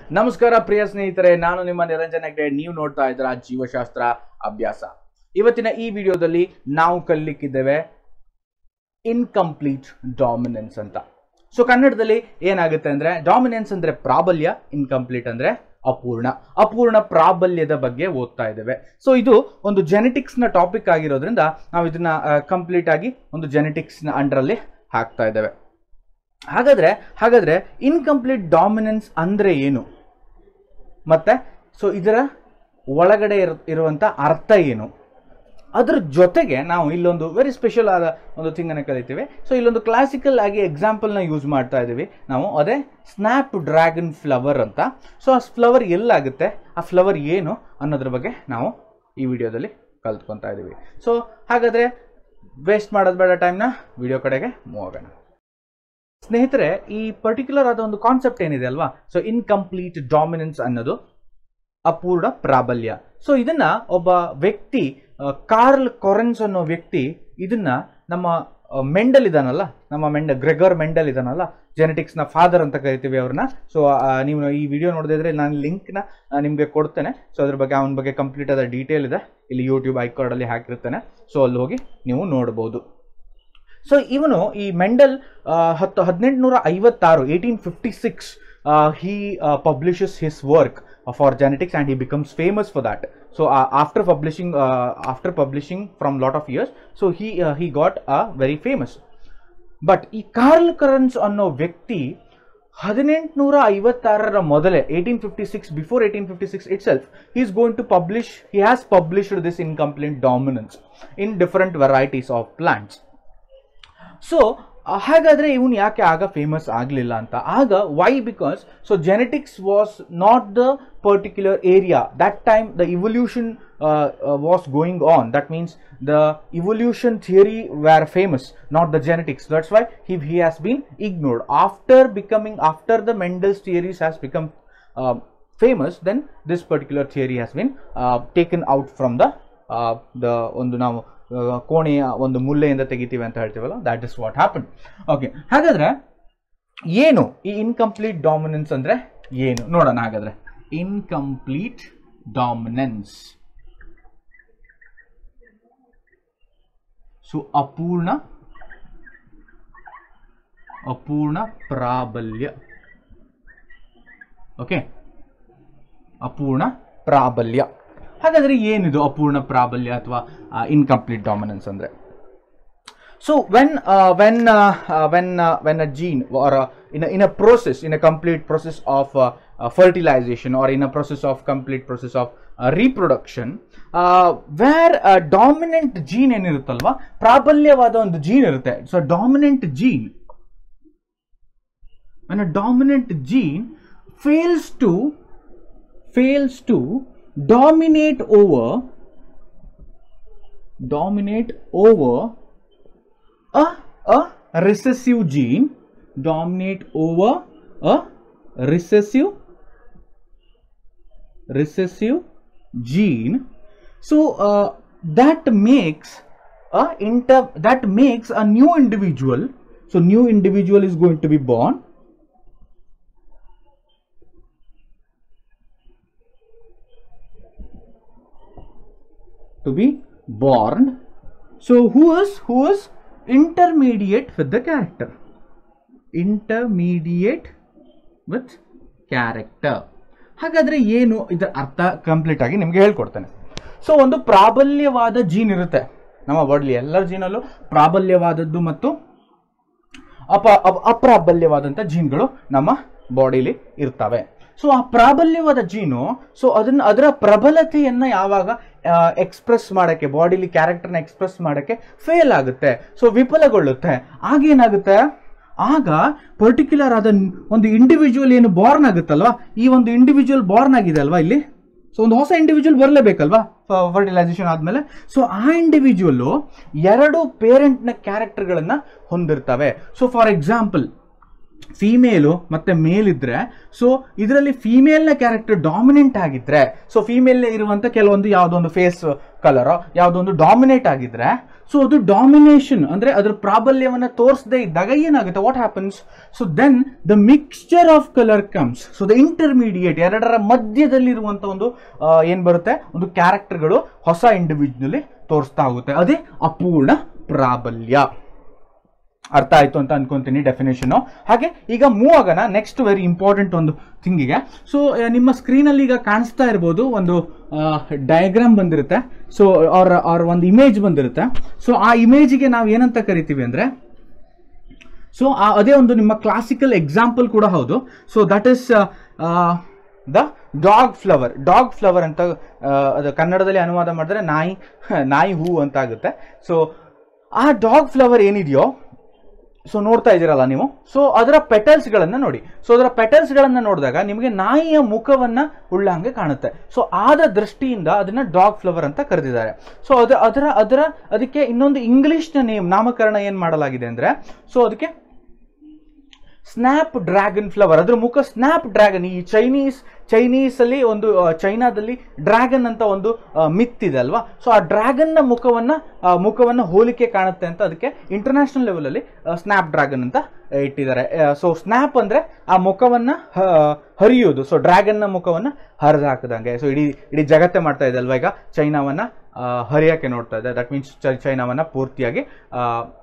ನಮಸ್ಕಾರ ಪ್ರಿಯ ಸ್ನೇಹಿತರೆ ನಾನು ನಿಮ್ಮ ನಿರಂಜನ್ ಹೆಗ್ಡೆ ನೀವು ನೋಡ್ತಾ ಇದ್ದೀರಾ ಜೀವಶಾಸ್ತ್ರ ಅಭ್ಯಾಸ ಇವತ್ತಿನ ಈ ವಿಡಿಯೋದಲ್ಲಿ ನಾವು ಕಲಿಲಿಕ್ಕಿದ್ದೇವೆ ಇನ್ಕಂಪ್ಲೀಟ್ ಡಾಮಿನೆನ್ಸ್ ಅಂತ ಸೊ ಕನ್ನಡದಲ್ಲಿ ಏನಾಗುತ್ತೆ ಅಂದ್ರೆ ಡಾಮಿನೆನ್ಸ್ ಅಂದ್ರೆ ಪ್ರಾಬಲ್ಯ ಇನ್ಕಂಪ್ಲೀಟ್ ಅಂದ್ರೆ ಅಪೂರ್ಣ ಅಪೂರ್ಣ ಪ್ರಾಬಲ್ಯದ ಬಗ್ಗೆ ಓದ್ತಾ ಇದ್ದೇವೆ ಸೊ ಇದು ಒಂದು ಜೆನೆಟಿಕ್ಸ್ ನ ಟಾಪಿಕ್ ಆಗಿರೋದ್ರಿಂದ ನಾವು ಇದನ್ನ ಕಂಪ್ಲೀಟ್ ಆಗಿ ಒಂದು ಜೆನೆಟಿಕ್ಸ್ ನ ಅಂಡರಲ್ಲಿ ಹಾಕ್ತಾ ಇದ್ದೇವೆ ಹಾಗಾದ್ರೆ ಹಾಗಾದ್ರೆ ಇನ್ಕಂಪ್ಲೀಟ್ ಡಾಮಿನೆನ್ಸ್ ಅಂದ್ರೆ ಏನು ಮತ್ತೆ ಸೊ ಇದರ ಒಳಗಡೆ ಇರ ಇರುವಂತ ಅರ್ಥ ಏನು ಅದ್ರ ಜೊತೆಗೆ ನಾವು ಇಲ್ಲೊಂದು ವೆರಿ ಸ್ಪೆಷಲ್ ಆದ ಒಂದು ಥಿಂಗನ್ನು ಕಲಿತೀವಿ ಸೊ ಇಲ್ಲೊಂದು ಕ್ಲಾಸಿಕಲ್ ಆಗಿ ಎಕ್ಸಾಂಪಲ್ನ ಯೂಸ್ ಮಾಡ್ತಾ ಇದ್ದೀವಿ ನಾವು ಅದೇ ಸ್ನ್ಯಾಪ್ ಡ್ರ್ಯಾಗನ್ ಫ್ಲವರ್ ಅಂತ ಸೊ ಆ ಫ್ಲವರ್ ಎಲ್ಲಾಗುತ್ತೆ ಆ ಫ್ಲವರ್ ಏನು ಅನ್ನೋದ್ರ ಬಗ್ಗೆ ನಾವು ಈ ವಿಡಿಯೋದಲ್ಲಿ ಕಲ್ತ್ಕೊತಾ ಇದ್ದೀವಿ ಸೊ ಹಾಗಾದರೆ ವೇಸ್ಟ್ ಮಾಡೋದು ಬೇಡ ಟೈಮ್ನ ವಿಡಿಯೋ ಕಡೆಗೆ ಮೂವ್ ಆಗೋಣ ಸ್ನೇಹಿತರೆ ಈ ಪರ್ಟಿಕ್ಯುಲರ್ ಆದ ಒಂದು ಕಾನ್ಸೆಪ್ಟ್ ಏನಿದೆ ಅಲ್ವಾ ಸೊ ಇನ್ಕಂಪ್ಲೀಟ್ ಡಾಮಿನೆನ್ಸ್ ಅನ್ನೋದು ಅಪೂರ್ಣ ಪ್ರಾಬಲ್ಯ ಸೊ ಇದನ್ನ ಒಬ್ಬ ವ್ಯಕ್ತಿ ಆ, ಕಾರ್ಲ್ ಕೊರೆನ್ಸ್ ಅನ್ನೋ ವ್ಯಕ್ತಿ ಇದನ್ನ ನಮ್ಮ ಆ, ಮೆಂಡಲ್ ಇದಾನಲ್ಲ ನಮ್ಮ ಮೆಂಡ ಗ್ರೆಗರ್ ಮೆಂಡಲ್ ಇದಾನಲ್ಲ ಜೆನೆಟಿಕ್ಸ್ನ ಫಾದರ್ ಅಂತ ಕರಿತೀವಿ ಅವ್ರನ್ನ ಸೊ ನೀವು ಈ ವಿಡಿಯೋ ನೋಡಿದ್ರೆ ನಾನು ಲಿಂಕ್ನ ನಿಮಗೆ ಕೊಡ್ತೇನೆ ಸೊ ಅದ್ರ ಬಗ್ಗೆ ಅವನ ಬಗ್ಗೆ ಕಂಪ್ಲೀಟ್ ಆದ ಡೀಟೇಲ್ ಇದೆ ಇಲ್ಲಿ ಯೂಟ್ಯೂಬ್ ಐಕಾರ್ಡಲ್ಲಿ ಹಾಕಿರ್ತೇನೆ ಸೊ ಅಲ್ಲಿ ಹೋಗಿ ನೀವು ನೋಡ್ಬೋದು ಸೊ ಇವನು ಈ ಮೆಂಡಲ್ ಆ, ಹತ್ತು ಹದಿನೆಂಟುನೂರ ಐವತ್ತಾರು eighteen fifty six he publishes his work for genetics and he becomes famous for that so after publishing after publishing from lot of years so he he got a very famous but ಈ Karl Correns ಅನ್ನೋ ವ್ಯಕ್ತಿ ಹದಿನೆಂಟುನೂರ ಐವತ್ತಾರರ ಮೊದಲೇ eighteen fifty six before eighteen fifty six itself he is going to publish he has published this incomplete dominance in different varieties of plants so ಹಾಗಾದ್ರೆ ಇವನು ಯಾಕೆ ಆಗ ಫೇಮಸ್ ಆಗಲಿಲ್ಲ ಅಂತ ಆಗ why because so genetics was not the particular area that time the evolution was going on that means the evolution theory were famous not the genetics that's why he he has been ignored after becoming after the Mendel's theories has become famous then this particular theory has been uh, taken out from the uh, the ಒಂದು ನಾವು ಆ, ಕೋಣೆಯ ಒಂದು ಮುಲ್ಲೆಯಿಂದ ತೆಗಿತೀವಿ ಅಂತ ಹೇಳ್ತೀವಲ್ಲ that is what happen okay ಹಾಗಾದ್ರೆ ಏನು ಈ ಇನ್ಕಂಪ್ಲೀಟ್ ಡಾಮಿನೆನ್ಸ್ ಅಂದ್ರೆ ಏನು ನೋಡೋಣ ಹಾಗಾದ್ರೆ ಇನ್ಕಂಪ್ಲೀಟ್ ಡಾಮಿನೆನ್ಸ್ ಸೊ ಅಪೂರ್ಣ ಅಪೂರ್ಣ ಪ್ರಾಬಲ್ಯ ಓಕೆ ಅಪೂರ್ಣ ಪ್ರಾಬಲ್ಯ ಹಾಗಾದ್ರೆ ಏನಿದು ಅಪೂರ್ಣ ಪ್ರಾಬಲ್ಯ ಅಥವಾ ಇನ್ಕಂಪ್ಲೀಟ್ ಡಾಮಿನೆನ್ಸ್ ಅಂದ್ರೆ so when when when when a gene or uh, in a, in a process in a complete process of uh, uh, fertilization or in a process of complete process of uh, reproduction uh, where a dominant gene ಏನಿರುತ್ತಲ್ವಾ ಪ್ರಾಬಲ್ಯವಾದ ಒಂದು gene ಇರುತ್ತೆ so dominant gene when a dominant gene fails to fails to dominate over dominate over a a recessive gene dominate over a recessive recessive gene so uh, that makes a inter that makes a new individual so new individual is going to be born to be born so who is who is intermediate with the character intermediate with character ಹಾಗಾದ್ರೆ ಏನು ಇದರ ಅರ್ಥ complete ಆಗಿ ನಿಮ್ಗೆ ಹೇಳ್ಕೊಡ್ತೇನೆ so ಒಂದು ಪ್ರಾಬಲ್ಯವಾದ gene ಇರುತ್ತೆ ನಮ್ಮ ಬಾಡಿಲಿ ಎಲ್ಲರ ಜೀನಲ್ಲೂ ಪ್ರಾಬಲ್ಯವಾದದ್ದು ಮತ್ತು ಅಪ ಅಪ- ಅಪ್ರಾಬಲ್ಯವಾದಂಥ ಜೀನ್ಗಳು ನಮ್ಮ ಬಾಡಿಲಿ ಇರ್ತವೆ ಸೊ ಆ ಪ್ರಾಬಲ್ಯವಾದ ಜೀನು ಸೊ ಅದನ್ನ ಅದರ ಪ್ರಬಲತೆಯನ್ನ ಯಾವಾಗ ಎಕ್ಸ್ಪ್ರೆಸ್ ಮಾಡಕ್ಕೆ ಬಾಡಿಲಿ ಕ್ಯಾರೆಕ್ಟರ್ನ ಎಕ್ಸ್ಪ್ರೆಸ್ ಮಾಡಕ್ಕೆ ಫೇಲ್ ಆಗುತ್ತೆ ಸೊ ವಿಫಲಗೊಳ್ಳುತ್ತೆ ಆಗೇನಾಗುತ್ತೆ ಆಗ ಪರ್ಟಿಕ್ಯುಲರ್ ಆದ ನ್- ಒಂದು ಇಂಡಿವಿಜುವಲ್ ಏನು ಬಾರ್ನ್ ಆಗುತ್ತಲ್ವಾ ಈ ಒಂದು ಇಂಡಿವಿಜುವಲ್ ಬಾರ್ನ್ ಆಗಿದೆ ಅಲ್ವಾ ಇಲ್ಲಿ ಸೊ ಒಂದು ಹೊಸ ಇಂಡಿವಿಜುವಲ್ ಬರಲೇಬೇಕಲ್ವಾ ಫರ್ಟಿಲೈಸೇಷನ್ ಆದಮೇಲೆ ಸೊ ಆ ಇಂಡಿವಿಜುವಲ್ಲು ಎರಡು ಪೇರೆಂಟ್ನ ಕ್ಯಾರೆಕ್ಟರ್ಗಳನ್ನು ಹೊಂದಿರ್ತವೆ ಸೊ ಫಾರ್ ಎಕ್ಸಾಂಪಲ್ ಫೀಮೇಲು ಮತ್ತೆ ಮೇಲ್ ಇದ್ರೆ ಸೊ ಇದರಲ್ಲಿ ಫೀಮೇಲ್ನ ಕ್ಯಾರೆಕ್ಟರ್ ಡಾಮಿನೆಂಟ್ ಆಗಿದ್ರೆ ಸೊ ಫೀಮೇಲ್ ಇರುವಂತ ಕೆಲವೊಂದು ಯಾವುದೊಂದು ಫೇಸ್ ಕಲರ್ ಯಾವುದೊಂದು ಡಾಮಿನೇಟ್ ಆಗಿದ್ರೆ ಸೊ ಅದು ಡಾಮಿನೇಷನ್ ಅಂದ್ರೆ ಅದ್ರ ಪ್ರಾಬಲ್ಯವನ್ನ ತೋರಿಸದೇ ಇದ್ದಾಗ ಏನಾಗುತ್ತೆ what happens so then the mixture of colour comes so the intermediate ಎರಡರ ಮಧ್ಯದಲ್ಲಿರುವಂತ ಒಂದು ಆ, ಏನ್ ಬರುತ್ತೆ ಒಂದು ಕ್ಯಾರೆಕ್ಟರ್ಗಳು ಹೊಸ ಇಂಡಿವಿಜುವಲಿ ತೋರಿಸ್ತಾ ಹೋಗುತ್ತೆ ಅದೇ ಅಪೂರ್ಣ ಪ್ರಾಬಲ್ಯ ಅರ್ಥ ಆಯ್ತು ಅಂತ ಅನ್ಕೊಂತೀನಿ ಡೆಫಿನೇಷನ್ ಹಾಗೆ ಈಗ ಮೂವ್ ಆಗೋಣ ನೆಕ್ಸ್ಟ್ ವೆರಿ ಇಂಪಾರ್ಟೆಂಟ್ ಒಂದು ಥಿಂಗಿಗೆ ಸೊ ನಿಮ್ಮ ಸ್ಕ್ರೀನಲ್ಲಿ ಈಗ ಕಾಣಿಸ್ತಾ ಇರ್ಬೋದು ಒಂದು ಡಯಾಗ್ರಾಮ್ ಬಂದಿರುತ್ತೆ ಸೊ ಅವ್ರ ಅವ್ರ ಒಂದು ಇಮೇಜ್ ಬಂದಿರುತ್ತೆ ಸೊ ಆ ಇಮೇಜಿಗೆ ನಾವು ಏನಂತ ಕರಿತೀವಿ ಅಂದ್ರೆ ಸೊ ಅದೇ ಒಂದು ನಿಮ್ಮ ಕ್ಲಾಸಿಕಲ್ ಎಕ್ಸಾಂಪಲ್ ಕೂಡ ಹೌದು so that is the dog flower dog flower ಅಂತ ಆ, ಅದು ಕನ್ನಡದಲ್ಲಿ ಅನುವಾದ ಮಾಡಿದ್ರೆ ನಾಯಿ ನಾಯಿ ಹೂ ಅಂತ ಆಗುತ್ತೆ ಸೊ ಆ ಡಾಗ್ ಫ್ಲವರ್ ಏನಿದೆಯೋ ಸೊ ನೋಡ್ತಾ ಇದ್ದೀರಲ್ಲ ನೀವು ಸೊ ಅದರ ಪೆಟಲ್ಸ್ಗಳನ್ನು ನೋಡಿ ಸೊ ಅದರ ಪೆಟಲ್ಸ್ಗಳನ್ನು ನೋಡಿದಾಗ ನಿಮಗೆ ನಾಯಿಯ ಮುಖವನ್ನ ಉಳ್ಳಂಗೆ ಕಾಣುತ್ತೆ ಸೊ ಆದ ದೃಷ್ಟಿಯಿಂದ ಅದನ್ನ ಡಾಗ್ ಫ್ಲವರ್ ಅಂತ ಕರೆದಿದ್ದಾರೆ ಸೊ ಅದು ಅದರ ಅದರ ಅದಕ್ಕೆ ಇನ್ನೊಂದು ಇಂಗ್ಲಿಷ್ನ ನೇಮ್ ನಾಮಕರಣ ಏನು ಮಾಡಲಾಗಿದೆ ಅಂದ್ರೆ ಸೊ ಅದಕ್ಕೆ ಸ್ನ್ಯಾಪ್ ಡ್ರ್ಯಾಗನ್ ಫ್ಲವರ್ ಅದ್ರ ಮುಖ ಸ್ನ್ಯಾಪ್ ಡ್ರ್ಯಾಗನ್ ಈ ಚೈನೀಸ್ ಚೈನೀಸ್ ಅಲ್ಲಿ ಒಂದು ಆ, ಚೈನಾದಲ್ಲಿ ಡ್ರ್ಯಾಗನ್ ಅಂತ ಒಂದು ಮಿತ್ ಇದೆ ಅಲ್ವಾ ಸೊ ಆ ಡ್ರ್ಯಾಗನ್ ನ ಮುಖವನ್ನ ಆ, ಮುಖವನ್ನ ಹೋಲಿಕೆ ಕಾಣುತ್ತೆ ಅಂತ ಅದಕ್ಕೆ ಇಂಟರ್ನ್ಯಾಷನಲ್ ಲೆವೆಲ್ ಅಲ್ಲಿ ಸ್ನ್ಯಾಪ್ ಡ್ರ್ಯಾಗನ್ ಅಂತ ಆ, ಇಟ್ಟಿದ್ದಾರೆ ಸೊ ಸ್ನ್ಯಾಪ್ ಅಂದ್ರೆ ಆ ಮುಖವನ್ನ ಹ- ಹರಿಯೋದು ಸೊ ಡ್ರ್ಯಾಗನ್ ನ ಮುಖವನ್ನ ಹರಿದು ಹಾಕದಂಗೆ ಸೊ ಇಡೀ ಇಡೀ ಜಗತ್ತೇ ಮಾಡ್ತಾ ಇದೆ ಅಲ್ವಾ ಈಗ ಚೈನಾವನ್ನ ಆ, ಹರಿಯಕ್ಕೆ ನೋಡ್ತಾ ಇದೆ ದಟ್ ಮೀನ್ಸ್ ಚೈನಾವನ್ನ ಪೂರ್ತಿಯಾಗಿ ಆ,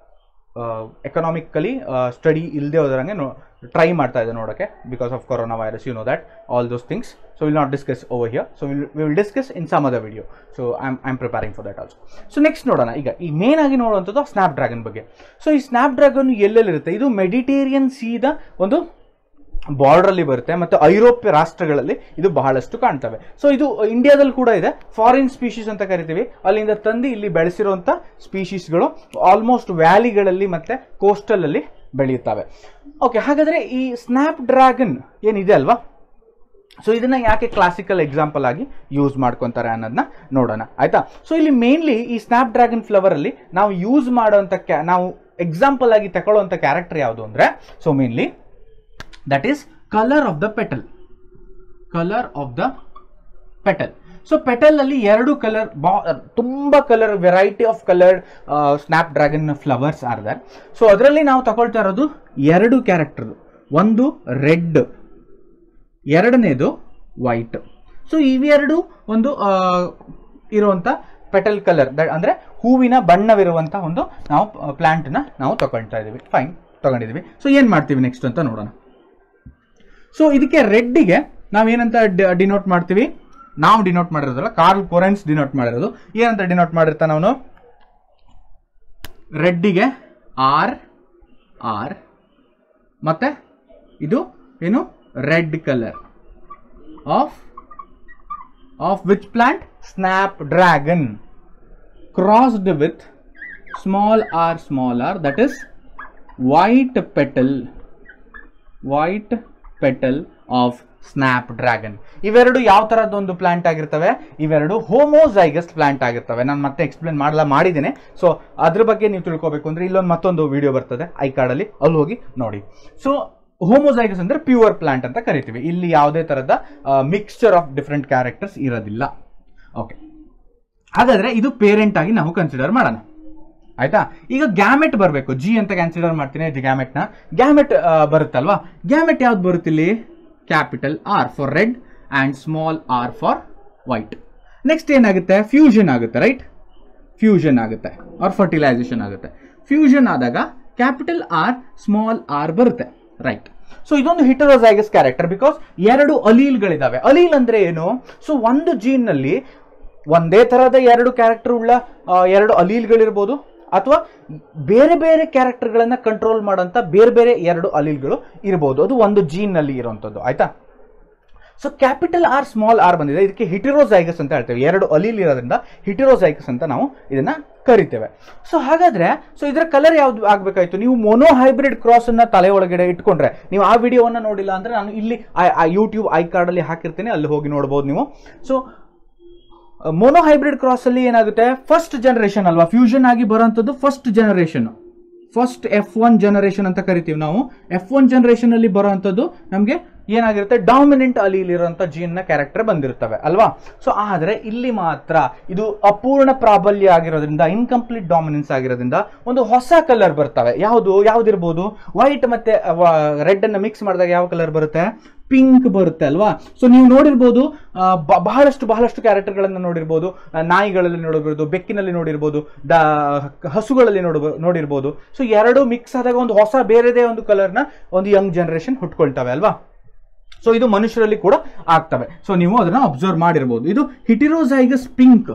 ಎಕನಾಮಿಕಲಿ ಸ್ಟಡಿ ಇಲ್ಲದೆ ಹೋದ್ರಂಗೆ ನೋ ಟ್ರೈ ಮಾಡ್ತಾ ಇದೆ ನೋಡೋಕ್ಕೆ because of coronavirus you know that all those things so will not discuss over here so will will discuss in some other video so I I am preparing for that also so next ನೋಡೋಣ ಈಗ ಈ main ಆಗಿ ನೋಡುವಂಥದ್ದು snapdragon ಬಗ್ಗೆ so ಈ snapdragon ಎಲ್ಲೆಲ್ಲಿರುತ್ತೆ ಇದು Mediterranean ಸೀದ ಒಂದು ಬಾರ್ಡರ್ ಅಲ್ಲಿ ಬರುತ್ತೆ ಮತ್ತು ಐರೋಪ್ಯ ರಾಷ್ಟ್ರಗಳಲ್ಲಿ ಇದು ಬಹಳಷ್ಟು ಕಾಣ್ತವೆ ಸೊ ಇದು ಇಂಡಿಯಾದಲ್ಲಿ ಕೂಡ ಇದೆ ಫಾರಿನ್ ಸ್ಪೀಶೀಸ್ ಅಂತ ಕರಿತೀವಿ ಅಲ್ಲಿಂದ ತಂದು ಇಲ್ಲಿ ಬೆಳೆಸಿರುವಂತ ಸ್ಪೀಶೀಸ್ಗಳು ಆಲ್ಮೋಸ್ಟ್ ವ್ಯಾಲಿಗಳಲ್ಲಿ ಮತ್ತೆ ಕೋಸ್ಟಲ್ ಅಲ್ಲಿ ಬೆಳೆಯುತ್ತವೆ ಓಕೆ ಹಾಗಾದ್ರೆ ಈ ಸ್ನ್ಯಾಪ್ ಡ್ರ್ಯಾಗನ್ ಏನಿದೆ ಅಲ್ವಾ ಸೊ ಇದನ್ನ ಯಾಕೆ ಕ್ಲಾಸಿಕಲ್ ಎಕ್ಸಾಂಪಲ್ ಆಗಿ ಯೂಸ್ ಮಾಡ್ಕೊಂತಾರೆ ಅನ್ನೋದನ್ನ ನೋಡೋಣ ಆಯ್ತಾ ಸೊ ಇಲ್ಲಿ ಮೇನ್ಲಿ ಈ ಸ್ನ್ಯಾಪ್ ಡ್ರ್ಯಾಗನ್ ಫ್ಲವರ್ ಅಲ್ಲಿ ನಾವು ಯೂಸ್ ಮಾಡುವಂತ ಕ್ಯಾ- ನಾವು ಎಕ್ಸಾಂಪಲ್ ಆಗಿ ತಗೊಳ್ಳುವಂತ ಕ್ಯಾರೆಕ್ಟರ್ ಯಾವುದು ಅಂದ್ರೆ so mainly that is colour of the petal colour of the petal so petal ಅಲ್ಲಿ ಎರಡು ಕಲರ್ ತುಂಬಾ colour variety of colour snapdragon flowers are there so ಅದರಲ್ಲಿ ನಾವು ತಗೊಳ್ತಾ ಇರೋದು ಎರಡು ಕ್ಯಾರೆಕ್ಟರ್ ಒಂದು ರೆಡ್ ಎರಡನೇದು ವೈಟ್ ಸೊ ಇವೆರಡು ಒಂದು ಆ, ಇರುವಂತ ಪೆಟಲ್ ಕಲರ್ ಅಂದ್ರೆ ಹೂವಿನ ಬಣ್ಣವಿರುವಂತ ಒಂದು ನಾವು ಪ್ಲಾಂಟ್ ನ ನಾವು ತಗೊಳ್ತಾ ಇದೀವಿ ಫೈನ್ ತಗೊಂಡಿದೀವಿ ಸೊ ಏನ್ ಮಾಡ್ತೀವಿ ನೆಕ್ಸ್ಟ್ ಅಂತ ನೋಡೋಣ ಸೊ ಇದಕ್ಕೆ ರೆಡ್ಡಿಗೆ ನಾವೇನಂತ ಡಿನೋಟ್ ಮಾಡ್ತೀವಿ ನಾವು ಡಿನೋಟ್ ಮಾಡಿರೋದಲ್ಲ ಕಾರ್ಲ್ ಕೊರೆನ್ಸ್ ಡಿನೋಟ್ ಮಾಡಿರೋದು ಏನಂತ ಡಿನೋಟ್ ಮಾಡಿರ್ತಾನೆ ಅವನು ರೆಡ್ಡಿಗೆ ಆರ್ ಆರ್ ಮತ್ತೆ ಇದು ಏನು red colour of of which plant snapdragon crossed with small R small R that is white petal white petal of snapdragon ಇವೆರಡು ಯಾವ ತರದ್ದು ಒಂದು ಪ್ಲಾಂಟ್ ಆಗಿರ್ತವೆ ಇವೆರಡು ಹೋಮೋಸೈಗಸ್ ಪ್ಲಾಂಟ್ ಆಗಿರ್ತವೆ ನಾನು ಮತ್ತೆ ಎಕ್ಸ್ಪ್ಲೇನ್ ಮಾಡಲ್ಲ ಮಾಡಿದ್ದೇನೆ ಸೊ ಅದ್ರ ಬಗ್ಗೆ ನೀವು ತಿಳ್ಕೊಬೇಕು ಅಂದ್ರೆ ಇಲ್ಲೊಂದು ಮತ್ತೊಂದು ವಿಡಿಯೋ ಬರ್ತದೆ ಐ ಕಾರ್ಡಲ್ಲಿ ಅಲ್ಲಿ ಹೋಗಿ ನೋಡಿ ಸೊ ಹೋಮೋಸೈಗಸ್ ಅಂದ್ರೆ ಪ್ಯೂರ್ ಪ್ಲಾಂಟ್ ಅಂತ ಕರಿತೀವಿ ಇಲ್ಲಿ ಯಾವುದೇ ತರದ ಮಿಕ್ಸ್ಚರ್ ಆಫ್ ಡಿಫ್ರೆಂಟ್ ಕ್ಯಾರೆಕ್ಟರ್ಸ್ ಇರೋದಿಲ್ಲ ಓಕೆ ಹಾಗಾದ್ರೆ ಇದು ಪೇರೆಂಟ್ ಆಗಿ ನಾವು ಕನ್ಸಿಡರ್ ಮಾಡೋಣ ಆಯ್ತಾ ಈಗ ಗ್ಯಾಮೆಟ್ ಬರಬೇಕು ಜಿ ಅಂತ ಕನ್ಸಿಡರ್ ಮಾಡ್ತೀನಿ ಇದು ಗ್ಯಾಮೆಟ್ ನ ಗ್ಯಾಮೆಟ್ ಬರುತ್ತಲ್ವಾ ಗ್ಯಾಮೆಟ್ ಯಾವ್ದು ಬರುತ್ತಿಲ್ಲಿ capital R for red and small R for white next ಏನಾಗುತ್ತೆ ಫ್ಯೂಷನ್ ಆಗುತ್ತೆ ರೈಟ್ ಫ್ಯೂಷನ್ ಆಗುತ್ತೆ ಆರ್ ಫರ್ಟಿಲೈಸೇಷನ್ ಆಗುತ್ತೆ ಫ್ಯೂಷನ್ ಆದಾಗ ಕ್ಯಾಪಿಟಲ್ ಆರ್ ಸ್ಮಾಲ್ ಆರ್ ಬರುತ್ತೆ ರೈಟ್ ಸೊ ಇದೊಂದು ಹಿಟರೋಸೈಗಸ್ ಕ್ಯಾರೆಕ್ಟರ್ ಬಿಕಾಸ್ ಎರಡು ಅಲೀಲ್ಗಳಿದಾವೆ ಅಲೀಲ್ ಅಂದ್ರೆ ಏನು ಸೊ ಒಂದು ಜೀನ್ ನಲ್ಲಿ ಒಂದೇ ತರಹದ ಎರಡು ಕ್ಯಾರೆಕ್ಟರ್ ಉಳ್ಳ ಆ, ಎರಡು ಅಲೀಲ್ಗಳಿರ್ಬೋದು ಅಥವಾ ಬೇರೆ ಬೇರೆ ಕ್ಯಾರೆಕ್ಟರ್ಗಳನ್ನ ಕಂಟ್ರೋಲ್ ಮಾಡೋಂಥ ಬೇರೆ ಬೇರೆ ಎರಡು ಅಲೀಲ್ಗಳು ಇರ್ಬೋದು ಅದು ಒಂದು ಜೀನ್ ನಲ್ಲಿ ಇರುವಂಥದ್ದು ಆಯ್ತಾ so capital R small R ಬಂದಿದೆ ಇದಕ್ಕೆ ಹಿಟಿರೋಸೈಗಸ್ ಅಂತ ಹೇಳ್ತೇವೆ ಎರಡು ಅಲೀಲ್ ಇರೋದ್ರಿಂದ ಹಿಟಿರೋಸೈಗಸ್ ಅಂತ ನಾವು ಇದನ್ನ ಕರಿತೇವೆ ಸೊ ಹಾಗಾದ್ರೆ ಸೊ ಇದರ ಕಲರ್ ಯಾವ್ದು ಆಗ್ಬೇಕಾಯ್ತು ನೀವು ಮೊನೋ ಹೈಬ್ರಿಡ್ ಕ್ರಾಸ್ ಅನ್ನ ತಲೆ ಒಳಗಡೆ ಇಟ್ಕೊಂಡ್ರೆ ನೀವು ಆ ವಿಡಿಯೋವನ್ನ ನೋಡಿಲ್ಲ ಅಂದ್ರೆ ನಾನು ಇಲ್ಲಿ ಯೂಟ್ಯೂಬ್ ಐ ಕಾರ್ಡ್ ಅಲ್ಲಿ ಹಾಕಿರ್ತೀನಿ ಅಲ್ಲಿ ಹೋಗಿ ನೋಡಬಹುದು ನೀವು ಸೊ ಮೋನೋ ಹೈಬ್ರಿಡ್ ಕ್ರಾಸ್ ಅಲ್ಲಿ ಏನಾಗುತ್ತೆ ಫಸ್ಟ್ ಜನರೇಷನ್ ಅಲ್ವಾ ಫ್ಯೂಷನ್ ಆಗಿ ಬರುವಂಥದ್ದು first generation first F one generation ಅಂತ ಕರಿತೀವಿ ನಾವು ಎಫ್ ಒನ್ ಜನರೇಷನ್ ಅಲ್ಲಿ ಬರುವಂತದ್ದು ನಮಗೆ ಏನಾಗಿರುತ್ತೆ ಡಾಮಿನೆಂಟ್ ಅಲಿಲಿರುವಂತ ಜೀನ್ ನ ಕ್ಯಾರೆಕ್ಟರ್ ಬಂದಿರ್ತವೆ ಅಲ್ವಾ ಸೊ ಆದ್ರೆ ಇಲ್ಲಿ ಮಾತ್ರ ಇದು ಅಪೂರ್ಣ ಪ್ರಾಬಲ್ಯ ಆಗಿರೋದ್ರಿಂದ ಇನ್ಕಂಪ್ಲೀಟ್ ಡಾಮಿನೆನ್ಸ್ ಆಗಿರೋದ್ರಿಂದ ಒಂದು ಹೊಸ ಕಲರ್ ಬರ್ತವೆ ಯಾವುದು ಯಾವ್ದಿರ್ಬೋದು ವೈಟ್ ಮತ್ತೆ ರೆಡ್ ಅನ್ನ ಮಿಕ್ಸ್ ಮಾಡಿದಾಗ ಯಾವ ಕಲರ್ ಬರುತ್ತೆ ಪಿಂಕ್ ಬರುತ್ತೆ ಅಲ್ವಾ ಸೊ ನೀವು ನೋಡಿರ್ಬೋದು ಆ, ಬ- ಬಹಳಷ್ಟು ಬಹಳಷ್ಟು ಕ್ಯಾರೆಕ್ಟರ್ಗಳನ್ನು ನೋಡಿರ್ಬೋದು ಆ, ನಾಯಿಗಳಲ್ಲಿ ನೋಡಿರ್ಬೋದು ಬೆಕ್ಕಿನಲ್ಲಿ ನೋಡಿರ್ಬೋದು ದ ಹಸುಗಳಲ್ಲಿ ನೋಡಬ ನೋಡಿರ್ಬೋದು ಸೊ ಎರಡು ಮಿಕ್ಸ್ ಆದಾಗ ಒಂದು ಹೊಸ ಬೇರೆದೇ ಒಂದು ಕಲರ್ನ ಒಂದು ಯಂಗ್ ಜನರೇಷನ್ ಹುಟ್ಕೊಳ್ತವೆ ಅಲ್ವಾ ಸೊ ಇದು ಮನುಷ್ಯರಲ್ಲಿ ಕೂಡ ಆಗ್ತವೆ ಸೊ ನೀವು ಅದನ್ನ ಅಬ್ಸರ್ವ್ ಮಾಡಿರ್ಬೋದು ಇದು ಹಿಟಿರೋಸೈಗಸ್ ಪಿಂಕ್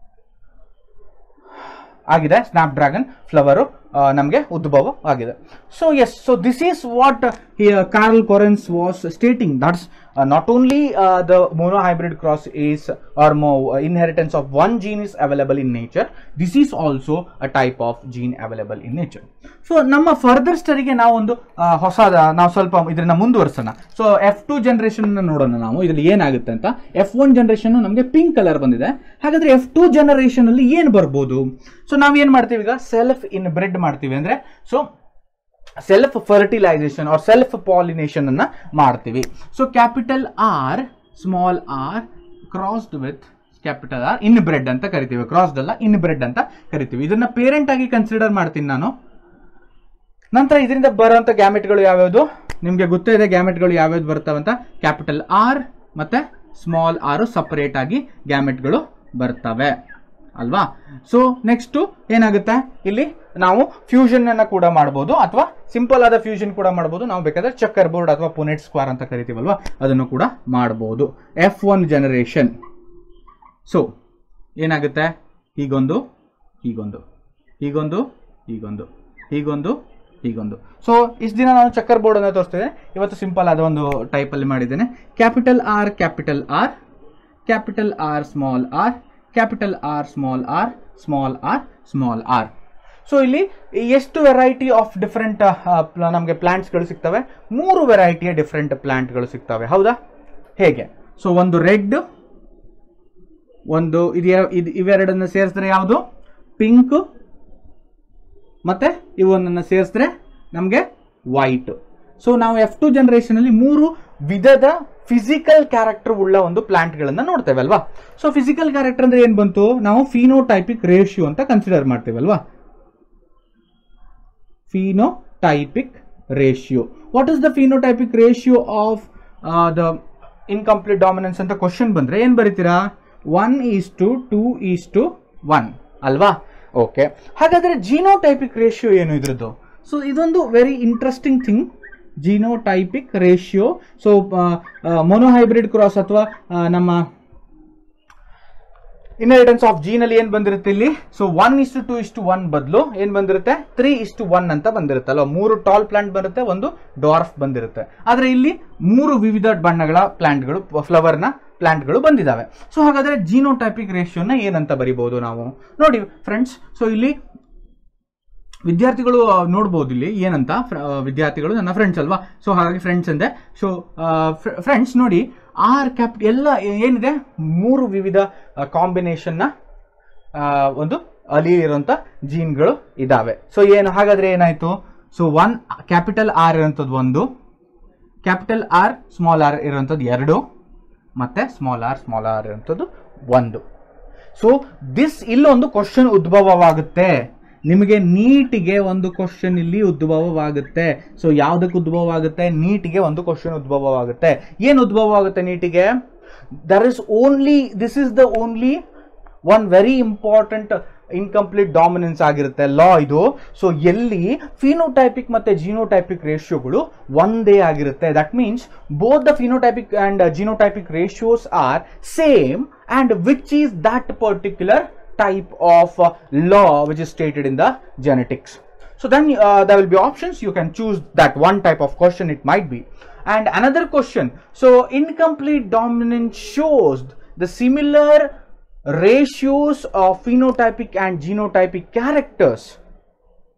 ಆಗಿದೆ ಸ್ನ್ಯಾಪ್ ಡ್ರ್ಯಾಗನ್ ಫ್ಲವರು ನಮಗೆ ಉದ್ಭವ ಆಗಿದೆ so yes so this is what Karl Correns was stating that's not only the mono hybrid cross is or mo inheritance of one gene is available in nature this is also a type of gene available in nature so ನಮ್ಮ further ಸ್ಟಡಿಗೆ ನಾವು ಒಂದು ಆ, ಹೊಸದ ನಾವು ಸ್ವಲ್ಪ ಇದನ್ನ ಮುಂದುವರ್ಸೋಣ ಸೊ ಎಫ್ ಟು ಜನರೇಷನ್ ನೋಡೋಣ ನಾವು ಇದರಲ್ಲಿ ಏನಾಗುತ್ತೆ ಅಂತ ಎಫ್ ಒನ್ ಜನರೇಷನ್ ನಮಗೆ ಪಿಂಕ್ ಕಲರ್ ಬಂದಿದೆ ಹಾಗಾದ್ರೆ ಎಫ್ ಟು ಜನರೇಷನ್ ಅಲ್ಲಿ ಏನ್ ಬರ್ಬೋದು ಸೊ ನಾವ್ ಏನ್ ಮಾಡ್ತೀವಿ ಈಗ ಸೆಲ್ಫ್ ಇನ್ ಬ್ರೆಡ್ ಮಾಡ್ತೀವಿ ಅಂದ್ರೆ so self fertilisation or self pollination ಅನ್ನ ಮಾಡ್ತೀವಿ so capital R small R crossed with capital R inbred ಅಂತ ಕರಿತೀವಿ ಕ್ರಾಸ್ಡ್ ಅಲ್ಲ ಇನ್ ಬ್ರೆಡ್ ಅಂತ ಕರಿತೀವಿ ಇದನ್ನ ಪೇರೆಂಟ್ ಆಗಿ ಕನ್ಸಿಡರ್ ಮಾಡ್ತೀನಿ ನಾನು ನಂತರ ಇದರಿಂದ ಬರುವಂತ ಗ್ಯಾಮೆಟ್ಗಳು ಯಾವ್ಯಾವುದು ನಿಮ್ಗೆ ಗೊತ್ತೇ ಇದೆ ಗ್ಯಾಮೆಟ್ಗಳು ಯಾವ್ಯಾವ್ದು ಬರ್ತವೆ ಅಂತ ಕ್ಯಾಪಿಟಲ್ ಆರ್ ಮತ್ತೆ ಸ್ಮಾಲ್ ಆರ್ ಸಪರೇಟ್ ಆಗಿ ಗ್ಯಾಮೆಟ್ಗಳು ಬರ್ತವೆ ಅಲ್ವಾ ಸೊ ನೆಕ್ಸ್ಟ್ ಏನಾಗುತ್ತೆ ಇಲ್ಲಿ ನಾವು ಫ್ಯೂಷನ್ ಅನ್ನ ಕೂಡ ಮಾಡಬಹುದು ಅಥವಾ ಸಿಂಪಲ್ ಆದ ಫ್ಯೂಷನ್ ಕೂಡ ಮಾಡಬಹುದು ನಾವು ಬೇಕಾದ್ರೆ ಚಕ್ಕರ್ ಬೋರ್ಡ್ ಅಥವಾ ಪುನೆಟ್ ಸ್ಕ್ವಾರ್ ಅಂತ ಕರಿತೀವಲ್ವಾ ಅದನ್ನು ಕೂಡ ಮಾಡಬಹುದು ಎಫ್ ಒನ್ ಜನರೇಷನ್ ಸೊ ಏನಾಗುತ್ತೆ ಹೀಗೊಂದು ಹೀಗೊಂದು ಹೀಗೊಂದು ಹೀಗೊಂದು ಹೀಗೊಂದು ಹೀಗೊಂದು ಸೊ ಇಷ್ಟು ದಿನ ನಾನು ಚಕ್ಕರ್ ಬೋರ್ಡ್ ಅನ್ನು ತೋರಿಸ್ತಿದ್ದೆ ಇವತ್ತು ಸಿಂಪಲ್ ಆದ ಒಂದು ಟೈಪ್ ಅಲ್ಲಿ ಮಾಡಿದ್ದೇನೆ capital R capital R capital R small R capital R small R small R small R so ಇಲ್ಲಿ ಎಷ್ಟು ವೆರೈಟಿ ಆಫ್ ಡಿಫ್ರೆಂಟ್ ನಮಗೆ ಪ್ಲಾಂಟ್ಸ್ಗಳು ಸಿಗ್ತವೆ ಮೂರು ವೆರೈಟಿಯ ಡಿಫ್ರೆಂಟ್ ಪ್ಲಾಂಟ್ಗಳು ಸಿಗ್ತವೆ ಹೌದಾ ಹೇಗೆ ಸೊ ಒಂದು ರೆಡ್ ಒಂದು ಇದು ಯಾವ- ಇದು ಇವೆರಡನ್ನ ಸೇರಿಸಿದ್ರೆ ಯಾವುದು ಪಿಂಕ್ ಮತ್ತೆ ಇವನನ್ನ ಸೇರಿಸಿದ್ರೆ ನಮಗೆ ವೈಟ್ ಸೊ ನಾವು ಎಫ್ ಟು ಜನರೇಷನ್ ಅಲ್ಲಿ ಮೂರು ವಿಧದ ಫಿಸಿಕಲ್ ಕ್ಯಾರೆಕ್ಟರ್ ಉಳ್ಳ ಒಂದು ಪ್ಲಾಂಟ್ ಗಳನ್ನ ನೋಡ್ತೇವೆ ಅಲ್ವಾ ಸೊ ಫಿಸಿಕಲ್ ಕ್ಯಾರೆಕ್ಟರ್ ಅಂದ್ರೆ ಏನ್ ಬಂತು ನಾವು ಫಿನೋಟೈಪಿಕ್ ರೇಷಿಯೋ ಅಂತ ಕನ್ಸಿಡರ್ ಮಾಡ್ತೇವೆ ಅಲ್ವಾ phenotypic ratio what is the phenotypic ratio of uh, the incomplete dominance ಅಂತ ಕ್ವಶನ್ ಬಂದ್ರೆ ಏನ್ ಬರೀತೀರಾ one is to two is to one ಅಲ್ವಾ ಓಕೆ ಹಾಗಾದ್ರೆ ಜೀನೋಟೈಪಿಕ್ ರೇಷಿಯೋ ಏನು ಇದ್ರದ್ದು ಸೊ ಇದೊಂದು very interesting thing genotypic ratio so monohybrid cross ಅಥವಾ ಆ, ನಮ್ಮ ಇನ್ಹೆರಿಟೆನ್ಸ್ ಆಫ್ ಜೀನ್ ಅಲ್ಲಿ ಏನ್ ಬಂದಿರುತ್ತೆ ಇಲ್ಲಿ so one is to two is to one ಬದಲು ಏನ್ ಬಂದಿರುತ್ತೆ ತ್ರೀ ಇಸ್ ಟು ಒನ್ ಅಂತ ಬಂದಿರುತ್ತೆ ಅಲ್ವಾ ಮೂರು ಟಾಲ್ ಪ್ಲಾಂಟ್ ಬರುತ್ತೆ ಒಂದು ಡಾರ್ಫ್ ಬಂದಿರುತ್ತೆ ಆದ್ರೆ ಇಲ್ಲಿ ಮೂರು ವಿವಿಧ ಬಣ್ಣಗಳ ಪ್ಲಾಂಟ್ಗಳು ಫ್ಲವರ್ ನ ಪ್ಲಾಂಟ್ಗಳು ಬಂದಿದ್ದಾವೆ ಸೊ ಹಾಗಾದ್ರೆ ಜೀನೋಟೈಪಿಕ್ ರೇಷಿಯೋನ ಏನಂತ ಬರಿಬಹುದು ನಾವು ನೋಡಿ ಫ್ರೆಂಡ್ಸ್ ಸೊ ಇಲ್ಲಿ ವಿದ್ಯಾರ್ಥಿಗಳು ಆ, ನೋಡ್ಬೋದು ಇಲ್ಲಿ ಏನಂತ ಫ್ರ- ಆ, ವಿದ್ಯಾರ್ಥಿಗಳು ನನ್ನ ಫ್ರೆಂಡ್ಸ್ ಅಲ್ವಾ ಸೊ ಹಾಗಾಗಿ ಫ್ರೆಂಡ್ಸ್ ಅಂದೆ ಸೊ ಫ್ರೆಂಡ್ಸ್ ನೋಡಿ ಆರ್ ಕ್ಯಾಪ್ ಎಲ್ಲ ಏನಿದೆ ಮೂರು ವಿವಿಧ ಕಾಂಬಿನೇಷನ್ನ ಒಂದು ಅಲ್ಲಿ ಇರುವಂತ ಜೀನ್ಗಳು ಇದಾವೆ ಸೊ ಏನು ಹಾಗಾದ್ರೆ ಏನಾಯ್ತು ಸೊ ಒನ್ ಕ್ಯಾಪಿಟಲ್ ಆರ್ ಇರೋಂಥದ್ದು ಒಂದು ಕ್ಯಾಪಿಟಲ್ ಆರ್ ಸ್ಮಾಲ್ ಆರ್ ಇರುವಂಥದ್ದು ಎರಡು ಮತ್ತೆ ಸ್ಮಾಲ್ ಆರ್ ಸ್ಮಾಲ್ ಆರ್ ಇರುವಂಥದ್ದು ಒಂದು ಸೊ ದಿಸ್ ಇಲ್ಲೊಂದು ಕ್ವಶನ್ ಉದ್ಭವವಾಗುತ್ತೆ ನಿಮಗೆ ನೀಟಿಗೆ ಒಂದು ಕ್ವಶನ್ ಇಲ್ಲಿ ಉದ್ಭವವಾಗುತ್ತೆ ಸೊ ಯಾವುದಕ್ಕೆ ಉದ್ಭವವಾಗುತ್ತೆ ನೀಟಿಗೆ ಒಂದು ಕ್ವಶನ್ ಉದ್ಭವವಾಗುತ್ತೆ ಏನು ಉದ್ಭವವಾಗುತ್ತೆ ನೀಟಿಗೆ there is only this is the only one very important incomplete dominance ಆಗಿರುತ್ತೆ ಲಾ ಇದು ಸೊ ಎಲ್ಲಿ ಫಿನೋಟೈಪಿಕ್ ಮತ್ತೆ ಜಿನೋಟೈಪಿಕ್ ರೇಷಿಯೋಗಳು ಒಂದೇ ಆಗಿರುತ್ತೆ that means both the phenotypic and genotypic ratios are same and which is that particular type of uh, law which is stated in the genetics. So then uh, there will be options. You can choose that one type of question it might be. And another question. So incomplete dominance shows the similar ratios of phenotypic and genotypic characters.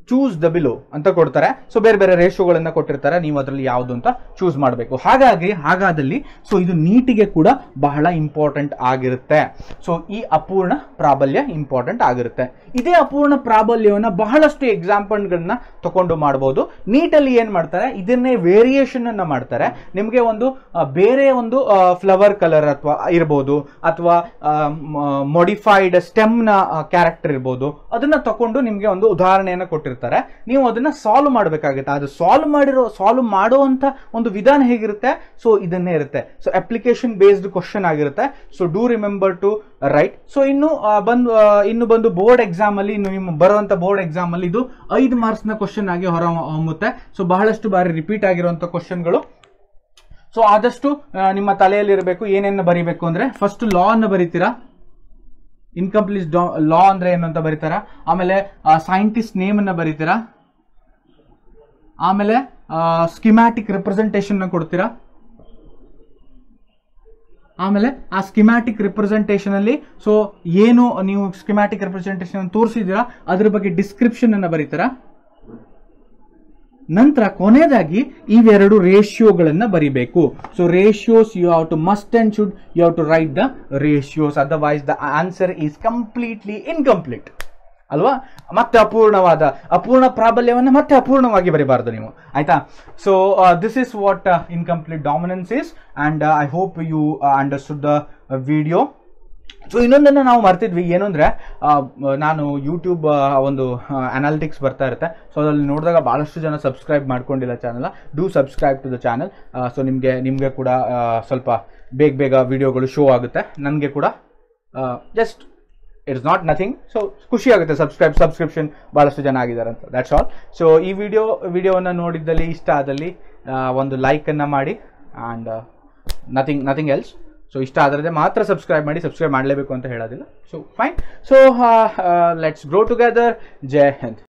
Choose the below ಅಂತ ಕೊಡ್ತಾರೆ so ಬೇರೆ ಬೇರೆ ರೇಷೋಗಳನ್ನ ಕೊಟ್ಟಿರ್ತಾರೆ ನೀವು ಅದರಲ್ಲಿ ಯಾವುದು ಅಂತ choose ಮಾಡಬೇಕು ಹಾಗಾಗಿ ಹಾಗಾದಲ್ಲಿ ಸೊ ಇದು ನೀಟಿಗೆ ಕೂಡ ಬಹಳ ಇಂಪಾರ್ಟೆಂಟ್ ಆಗಿರುತ್ತೆ ಸೊ ಈ ಅಪೂರ್ಣ ಪ್ರಾಬಲ್ಯ ಇಂಪಾರ್ಟೆಂಟ್ ಆಗಿರುತ್ತೆ ಇದೇ ಅಪೂರ್ಣ ಪ್ರಾಬಲ್ಯವನ್ನ ಬಹಳಷ್ಟು ಎಕ್ಸಾಂಪಲ್ಗಳನ್ನ ತಗೊಂಡು ಮಾಡ್ಬೋದು ನೀಟಲ್ಲಿ ಏನ್ ಮಾಡ್ತಾರೆ ಇದನ್ನೇ ವೇರಿಯೇಷನ್ ಅನ್ನ ಮಾಡ್ತಾರೆ ನಿಮಗೆ ಒಂದು ಆ, ಬೇರೆ ಒಂದು ಫ್ಲವರ್ ಕಲರ್ ಅಥವಾ ಇರ್ಬೋದು ಅಥವಾ ಮೊಡಿಫೈಡ್ ಸ್ಟೆಮ್ನ ಕ್ಯಾರೆಕ್ಟರ್ ಇರ್ಬೋದು ಅದನ್ನ ತಕೊಂಡು ನಿಮಗೆ ಒಂದು ಉದಾಹರಣೆಯನ್ನು ಕೊಟ್ಟಿರ್ತಾರೆ ನೀವು ಅದನ್ನ ಸಾಲ್ವ್ ಮಾಡಬೇಕಾಗುತ್ತೆ ಅದು ಸಾಲ್ವ್ ಮಾಡಿರೋ ಸಾಲ್ವ್ ಮಾಡುವಂತ ಒಂದು ವಿಧಾನ ಹೇಗಿರುತ್ತೆ ಸೊ ಇದನ್ನೇ ಇರುತ್ತೆ ಸೊ ಅಪ್ಲಿಕೇಶನ್ ಬೇಸ್ಡ್ ಕ್ವಶನ್ ಆಗಿರುತ್ತೆ so do remember to write so ಇನ್ನು ಆ, ಬಂದು ಆ, ಇನ್ನು ಬಂದು ಬೋರ್ಡ್ ಎಕ್ಸಾಮ್ ಅಲ್ಲಿ ಇನ್ನು ನಿಮ್ಮ ಬರುವಂತ ಬೋರ್ಡ್ ಎಕ್ಸಾಮ್ ಅಲ್ಲಿ ಇದು ಐದು ಮಾರ್ಕ್ಸ್ ನ ಕ್ವಶನ್ ಆಗಿ ಹೊರ ಹೊಮ್ಮುತ್ತೆ ಸೊ ಬಹಳಷ್ಟು ಬಾರಿ ರಿಪೀಟ್ ಆಗಿರುವಂತ ಕ್ವಶನ್ಗಳು ಸೊ ಆದಷ್ಟು ಆ, ನಿಮ್ಮ ತಲೆಯಲ್ಲಿ ಇರಬೇಕು ಏನೇನು ಬರಿಬೇಕು ಅಂದ್ರೆ ಫಸ್ಟ್ ಲಾ ಅನ್ನು ಬರಿತೀರಾ ಇನ್ಕಂಪ್ಲೀಟ್ ಲಾ ಅಂದ್ರೆ ಏನು ಅಂತ ಬರೀತಾರ ಆಮೇಲೆ ಸೈಂಟಿಸ್ಟ್ ನೇಮ್ ಅನ್ನ ಬರೀತೀರಾ ಆಮೇಲೆ ಸ್ಕಿಮ್ಯಾಟಿಕ್ ರೆಪ್ರೆಸೆಂಟೇಷನ್ ಕೊಡ್ತೀರಾ ಆಮೇಲೆ ಆ ಸ್ಕಿಮ್ಯಾಟಿಕ್ ರಿಪ್ರೆಸೆಂಟೇಷನ್ ಅಲ್ಲಿ ಸೊ ಏನು ನೀವು ಸ್ಕಿಮ್ಯಾಟಿಕ್ ರಿಪ್ರೆಸೆಂಟೇಷನ್ ತೋರಿಸಿದ್ದೀರಾ ಅದ್ರ ಬಗ್ಗೆ ಡಿಸ್ಕ್ರಿಪ್ಷನ್ ಅನ್ನ ಬರೀತೀರಾ ನಂತರ ಕೊನೆಯದಾಗಿ ಇವೆರಡು ರೇಷಿಯೋಗಳನ್ನ ಬರಿಬೇಕು so ratios you have to must and should you have to write the ratios otherwise the answer is completely incomplete ಅಲ್ವಾ ಮತ್ತೆ ಅಪೂರ್ಣವಾದ ಅಪೂರ್ಣ ಪ್ರಾಬಲ್ಯವನ್ನು ಮತ್ತೆ ಅಪೂರ್ಣವಾಗಿ ಬರಿಬಾರ್ದು ನೀವು ಆಯ್ತಾ so this is what incomplete dominance is and I hope you understood the video so ಇನ್ನೊಂದನ್ನು ನಾವು ಮರ್ತಿದ್ವಿ ಏನು ಅಂದರೆ ನಾನು ಯೂಟ್ಯೂಬ್ ಒಂದು ಅನಾಲಿಟಿಕ್ಸ್ ಬರ್ತಾ ಇರುತ್ತೆ ಸೊ ಅದ್ರಲ್ಲಿ ನೋಡಿದಾಗ ಭಾಳಷ್ಟು ಜನ ಸಬ್ಸ್ಕ್ರೈಬ್ ಮಾಡ್ಕೊಂಡಿಲ್ಲ channel do subscribe to the channel so ನಿಮಗೆ ನಿಮಗೆ ಕೂಡ ಆ, ಸ್ವಲ್ಪ ಬೇಗ ಬೇಗ ವಿಡಿಯೋಗಳು ಶೋ ಆಗುತ್ತೆ ನನಗೆ ಕೂಡ just it's not nothing so ಖುಷಿ ಆಗುತ್ತೆ ಸಬ್ಸ್ಕ್ರೈಬ್ ಸಬ್ಸ್ಕ್ರಿಪ್ಷನ್ ಭಾಳಷ್ಟು ಜನ ಆಗಿದ್ದಾರೆ ಅಂತ ದ್ಯಾಟ್ಸ್ ಆಲ್ ಸೊ ಈ ವಿಡಿಯೋ ವಿಡಿಯೋವನ್ನು ನೋಡಿದ್ದಲ್ಲಿ ಇಷ್ಟ ಆದಲ್ಲಿ ಆ, ಒಂದು ಲೈಕನ್ನು ಮಾಡಿ and nothing nothing else so ಇಷ್ಟ ಆದರೆ ಮಾತ್ರ ಸಬ್ಸ್ಕ್ರೈಬ್ ಮಾಡಿ ಸಬ್ಸ್ಕ್ರೈಬ್ ಮಾಡಲೇಬೇಕು ಅಂತ ಹೇಳೋದಿಲ್ಲ so fine so let's grow together ಜೈ ಹಿಂದ್